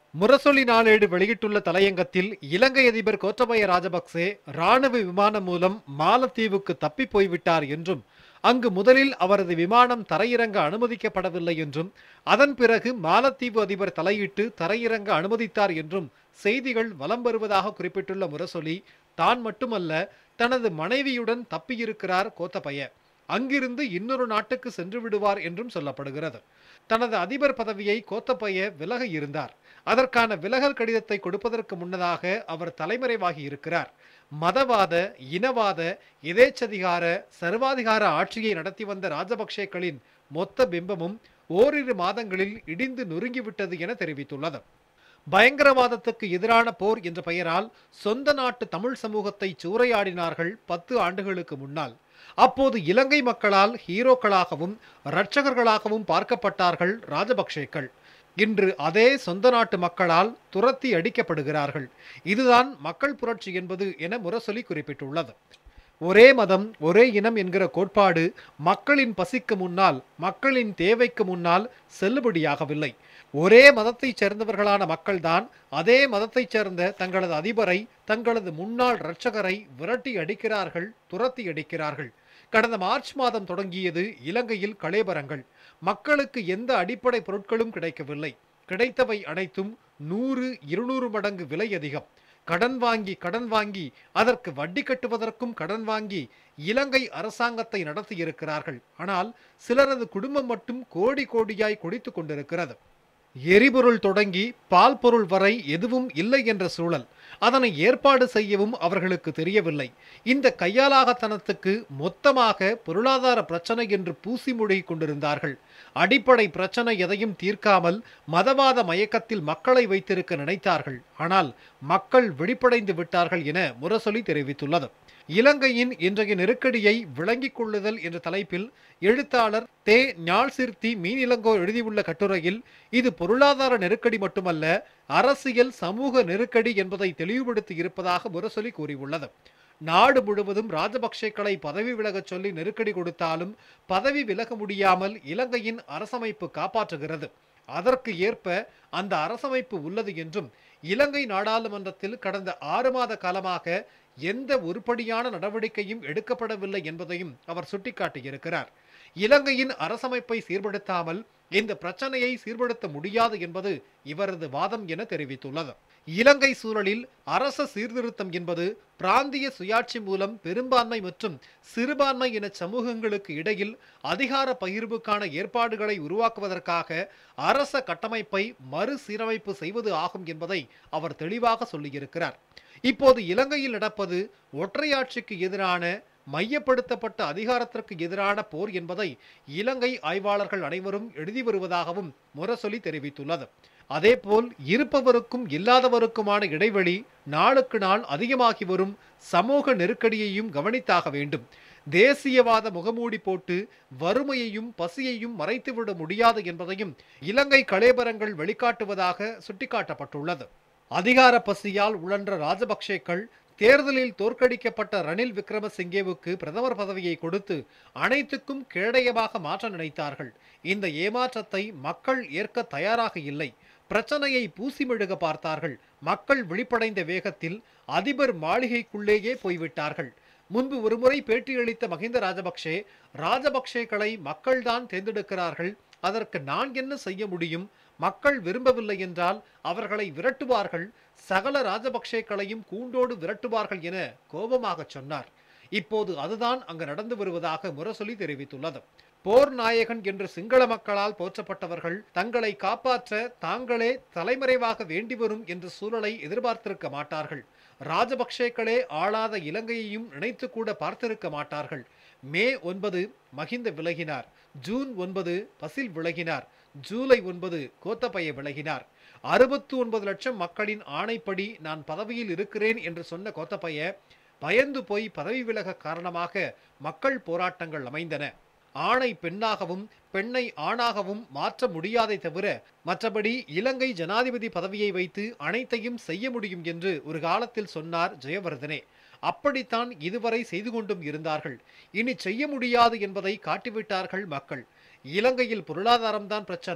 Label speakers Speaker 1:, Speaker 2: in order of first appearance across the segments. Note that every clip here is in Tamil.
Speaker 1: முரசொலி நாளேடு வெளியிட்டுள்ள தலையங்கத்தில் இலங்கை அதிபர் கோத்தபய ராஜபக்சே ராணுவ விமானம் மூலம் மாலத்தீவுக்கு தப்பி போய்விட்டார் என்றும் அங்கு முதலில் அவரது விமானம் தரையிறங்க அனுமதிக்கப்படவில்லை என்றும் அதன் பிறகு மாலத்தீவு அதிபர் தலையிட்டு தரையிறங்க அனுமதித்தார் என்றும் செய்திகள் வலம் வருவதாக குறிப்பிட்டுள்ள முரசொலி தான் மட்டுமல்ல தனது மனைவியுடன் தப்பியிருக்கிறார் கோத்தபய அங்கிருந்து இன்னொரு நாட்டுக்கு சென்று விடுவார் என்றும் சொல்லப்படுகிறது தனது அதிபர் பதவியை கோத்தபய விலக இருந்தார் அதற்கான விலகல் கடிதத்தை கொடுப்பதற்கு முன்னதாக அவர் தலைமறைவாகி இருக்கிறார் மதவாத இனவாத எதேச்சதிகார சர்வாதிகார ஆட்சியை நடத்தி வந்த ராஜபக்சேக்களின் மொத்த பிம்பமும் ஓரிரு மாதங்களில் இடிந்து நொறுங்கிவிட்டது என தெரிவித்துள்ளது பயங்கரவாதத்துக்கு எதிரான போர் என்ற பெயரால் சொந்த நாட்டு தமிழ் சமூகத்தை சூறையாடினார்கள் பத்து ஆண்டுகளுக்கு முன்னால் அப்போது இலங்கை மக்களால் ஹீரோக்களாகவும் இரட்சகர்களாகவும் பார்க்கப்பட்டார்கள் ராஜபக்சேக்கள் இன்று அதே சொந்த நாட்டு மக்களால் துரத்தி அடிக்கப்படுகிறார்கள் இதுதான் மக்கள் புரட்சி என்பது என முரசொலி குறிப்பிட்டுள்ளது ஒரே மதம் ஒரே இனம் என்கிற கோட்பாடு மக்களின் பசிக்கு முன்னால் மக்களின் தேவைக்கு முன்னால் செல்லுபடியாகவில்லை ஒரே மதத்தைச் சேர்ந்தவர்களான மக்கள்தான் அதே மதத்தைச் சேர்ந்த தங்களது அதிபரை தங்களது முன்னாள் இரட்சகரை விரட்டி அடிக்கிறார்கள் துரத்தி அடிக்கிறார்கள் கடந்த மார்ச் மாதம் தொடங்கியது இலங்கையில் கலேபரங்கள் மக்களுக்கு எந்த அடிப்படை பொருட்களும் கிடைக்கவில்லை கிடைத்தவை அனைத்தும் நூறு இருநூறு மடங்கு விலை அதிகம் கடன் வாங்கி கடன் வாங்கி அதற்கு வட்டி கட்டுவதற்கும் கடன் வாங்கி இலங்கை அரசாங்கத்தை நடத்தி இருக்கிறார்கள் ஆனால் சிலரது குடும்பம் மட்டும் கோடி கோடியாய் குடித்துக் கொண்டிருக்கிறது எரிபொருள் தொடங்கி பால் பொருள் வரை எதுவும் இல்லை என்ற சூழல் அதனை ஏற்பாடு செய்யவும் அவர்களுக்கு தெரியவில்லை இந்த கையாலாகத்தனத்துக்கு மொத்தமாக பொருளாதார பிரச்சனை என்று பூசி மூழ்கி கொண்டிருந்தார்கள் அடிப்படை பிரச்சனை எதையும் தீர்க்காமல் மதவாத மயக்கத்தில் மக்களை வைத்திருக்க நினைத்தார்கள் ஆனால் மக்கள் விழிப்படைந்து விட்டார்கள் என முரசொலி தெரிவித்துள்ளது இலங்கையின் இன்றைய நெருக்கடியை விளங்கிக் கொள்ளுதல் என்ற தலைப்பில் எழுத்தாளர் தே ஞாழ்சிர்த்தி மீனிலங்கோ எழுதியுள்ள கட்டுரையில் இது பொருளாதார நெருக்கடி மட்டுமல்ல அரசியல் சமூக நெருக்கடி என்பதை தெளிவுபடுத்தி இருப்பதாக முரசொலி கூறியுள்ளது நாடு முழுவதும் ராஜபக்சேக்களை பதவி விலகச் சொல்லி நெருக்கடி கொடுத்தாலும் பதவி விலக முடியாமல் இலங்கையின் அரசமைப்பு காப்பாற்றுகிறது அதற்கு ஏற்ப அந்த அரசமைப்பு உள்ளது என்றும் இலங்கை நாடாளுமன்றத்தில் கடந்த ஆறு மாத காலமாக எந்த உருப்படியான நடவடிக்கையும் எடுக்கப்படவில்லை என்பதையும் அவர் சுட்டிக்காட்டியிருக்கிறார் இலங்கையின் அரசமைப்பை சீர்படுத்தாமல் இந்த பிரச்சனையை சீர்படுத்த முடியாது என்பது இவரது வாதம் என தெரிவித்துள்ளது இலங்கை சூழலில் அரச சீர்திருத்தம் என்பது பிராந்திய சுயாட்சி மூலம் பெரும்பான்மை மற்றும் சிறுபான்மை என சமூகங்களுக்கு இடையில் அதிகார பகிர்வுக்கான ஏற்பாடுகளை உருவாக்குவதற்காக அரச கட்டமைப்பை மறுசீரமைப்பு செய்வது ஆகும் என்பதை அவர் தெளிவாக சொல்லியிருக்கிறார் இப்போது இலங்கையில் நடப்பது ஒற்றையாட்சிக்கு எதிரான மையப்படுத்தப்பட்ட அதிகாரத்திற்கு எதிரான போர் என்பதை இலங்கை ஆய்வாளர்கள் அனைவரும் எழுதி வருவதாகவும் முரசொலி தெரிவித்துள்ளது அதேபோல் இருப்பவருக்கும் இல்லாதவருக்குமான இடைவெளி நாளுக்கு நாள் அதிகமாகி வரும் சமூக நெருக்கடியையும் கவனித்தாக வேண்டும் தேசியவாத முகமூடி போட்டு வறுமையையும் பசியையும் மறைத்துவிட முடியாது என்பதையும் இலங்கை கலேபரங்கள் வெளிக்காட்டுவதாக சுட்டிக்காட்டப்பட்டுள்ளது அதிகார பசியால் உழன்ற ராஜபக்சேக்கள் தேர்தலில் தோற்கடிக்கப்பட்ட ரணில் விக்ரமசிங்கேவுக்கு பிரதமர் பதவியை கொடுத்து அனைத்துக்கும் கேடயமாக மாற்ற நினைத்தார்கள் இந்த ஏமாற்றத்தை மக்கள் ஏற்க தயாராக இல்லை பிரச்சனையை பூசி மெழுக பார்த்தார்கள் மக்கள் விழிப்படைந்த வேகத்தில் அதிபர் மாளிகைக்குள்ளேயே போய்விட்டார்கள் முன்பு ஒருமுறை பேட்டியளித்த மஹிந்த ராஜபக்சே ராஜபக்சேக்களை மக்கள்தான் தேர்ந்தெடுக்கிறார்கள் அதற்கு நான் என்ன செய்ய முடியும் மக்கள் விரும்பவில்லை என்றால் அவர்களை விரட்டுவார்கள் சகல ராஜபக்சேக்களையும் கூண்டோடு விரட்டுவார்கள் என கோபமாக சொன்னார் இப்போது அதுதான் அங்கு நடந்து வருவதாக முரசொலி தெரிவித்துள்ளது போர் நாயகன் என்று சிங்கள மக்களால் போற்றப்பட்டவர்கள் தங்களை காப்பாற்ற தாங்களே தலைமறைவாக வேண்டி வரும் என்ற சூழலை எதிர்பார்த்திருக்க மாட்டார்கள் ராஜபக்சேக்களே ஆளாத இலங்கையையும் நினைத்து கூட பார்த்திருக்க மாட்டார்கள் மே ஒன்பது மகிந்த விலகினார் ஜூன் ஒன்பது பசில் விலகினார் ஜூலை ஒன்பது கோத்தபய விலகினார் அறுபத்து ஒன்பது லட்சம் மக்களின் ஆணைப்படி நான் பதவியில் இருக்கிறேன் என்று சொன்ன கோத்தபய பயந்து போய் பதவி விலக காரணமாக மக்கள் போராட்டங்கள் அமைந்தன ஆணை பெண்ணாகவும் பெண்ணை ஆணாகவும் மாற்ற முடியாதை தவிர மற்றபடி இலங்கை ஜனாதிபதி பதவியை வைத்து அனைத்தையும் செய்ய முடியும் என்று ஒரு காலத்தில் சொன்னார் ஜெயவர்தனே அப்படித்தான் இதுவரை செய்து கொண்டும் இருந்தார்கள் இனி செய்ய முடியாது என்பதை காட்டிவிட்டார்கள் மக்கள் இலங்கையில் பொருளாதாரம்தான் பிரச்சனை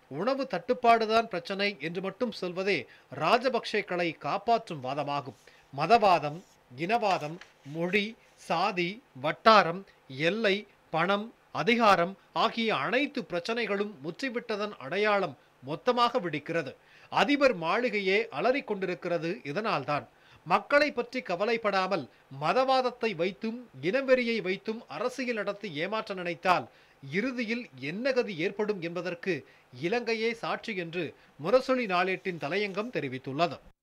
Speaker 1: உணவு தட்டுப்பாடுதான் பிரச்சனை என்று மட்டும் சொல்வதே ராஜபக்சேக்களை காப்பாற்றும் வாதமாகும் மதவாதம் இனவாதம் மொழி சாதி வட்டாரம் எல்லை பணம் அதிகாரம் ஆகிய அனைத்து பிரச்சனைகளும் முற்றிவிட்டதன் அடையாளம் மொத்தமாக விடுக்கிறது அதிபர் மாளிகையே அலறிக் கொண்டிருக்கிறது இதனால்தான் மக்களை பற்றி கவலைப்படாமல் மதவாதத்தை வைத்தும் இனவெறியை வைத்தும் அரசியல் நடத்தி ஏமாற்ற நினைத்தால் இறுதியில் என்ன கதி ஏற்படும் என்பதற்கு இலங்கையே சாட்சி என்று முரசொலி நாளேட்டின் தலையங்கம் தெரிவித்துள்ளது